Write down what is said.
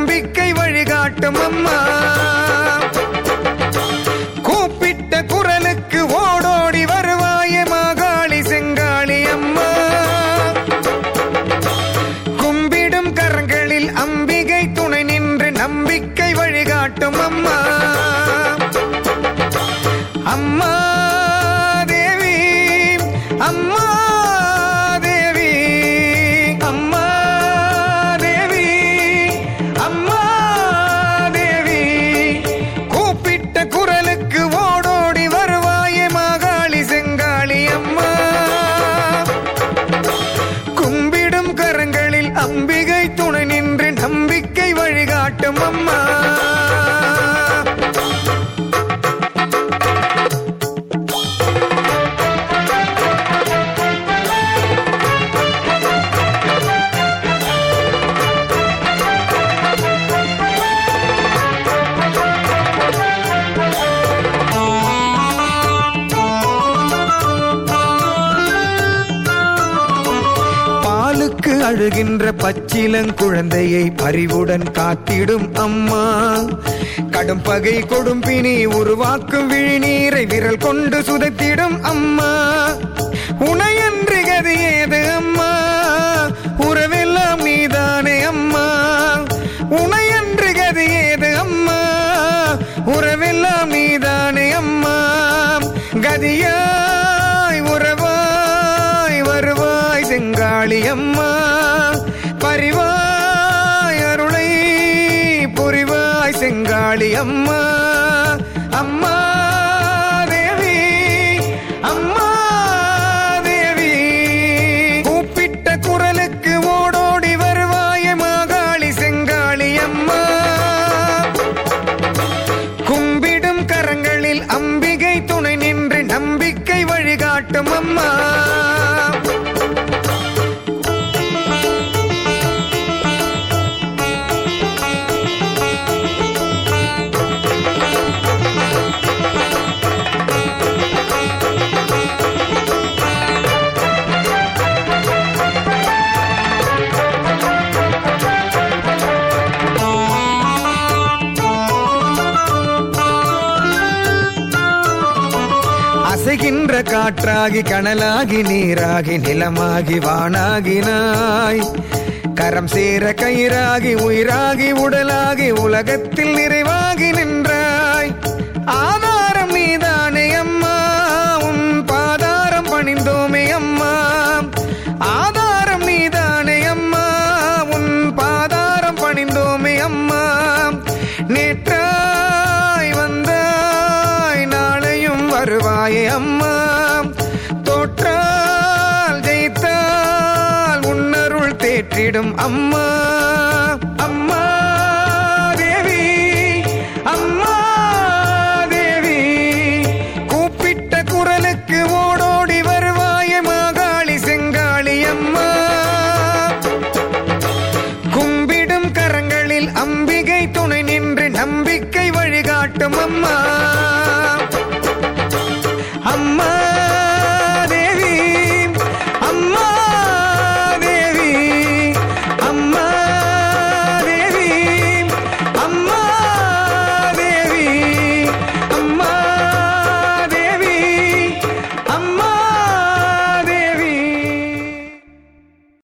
நம்பிக்கை வழிகாட்டும் அம்மா கூப்பிட்ட குரலுக்கு ஓடோடி வருவாயே மாகாளி செங்காளி அம்மா கும்பிடும் கரங்களில் அம்பிகை துணை நின்று நம்பிக்கை வழிகாட்டும் அம்மா அம்மா தேவி அம்மா தேவி அம்மா தேவி அம்மா தேவி கூப்பிட்ட குரலுக்கு ஓடோடி வருவாயே மாகாளி செங்காளி அம்மா கும்பிடும் கரங்களில் அம்பிகை துணை நின்று நம்பிக்கை வழிகாட்டும் அம்மா பாலுக்கு அழுகின்ற பச்சிலங்குழந்தையை பரிவுடன் காத்திடும் அம்மா கடும் பகை கொடும் பிணி உருவாக்கும் விழிநீரை விரல் கொண்டு சுதைத்திடும் அம்மா உனையன்று கதி ஏது அம்மா உறவெல்லாம் நீதானே அம்மா உனையன்று கதி ஏது அம்மா உறவெல்லாம் நீதானே அம்மா கதியாய் உறவாய் வருவாய் செங்காளி அம்மா பரிவாய் அருளை புரிவாய் செங்காளி அம்மா அம்மா தேவி அம்மா தேவி கூப்பிட்ட குரலுக்கு ஓடோடி வருவாயே மாகாளி செங்காளி அம்மா கும்பிடும் கரங்களில் அம்பிகை துணை நின்று நம்பிக்கை வழிகாட்டும் அம்மா அசைகின்ற காற்றாகி கனலாகி நீராகி நிலமாகி வானாகினாய் கரம் சேர கயிறாகி உயிராகி உடலாகி உலகத்தில் நிறைவாகி நின்றாய் ஆதாரம் நீதானே அம்மா உன் பாதாரம் பணிந்தோமே அம்மா ஆதாரம் நீதானே அம்மா உன் பாதாரம் பணிந்தோமே அம்மா நேற்றாய் வந்தாய் நாளையும் வருவாயே அம்மா தோற்றால் ஜெயித்தால் உன்னருள் தேற்றிடும் அம்மா அம்மா தேவி அம்மா தேவி கூப்பிட்ட குரலுக்கு ஓடோடி வருவாயே மாகாளி செங்காளி அம்மா கும்பிடும் கரங்களில் அம்பிகை துணை நின்று நம்பிக்கை வழிகாட்டும் அம்மா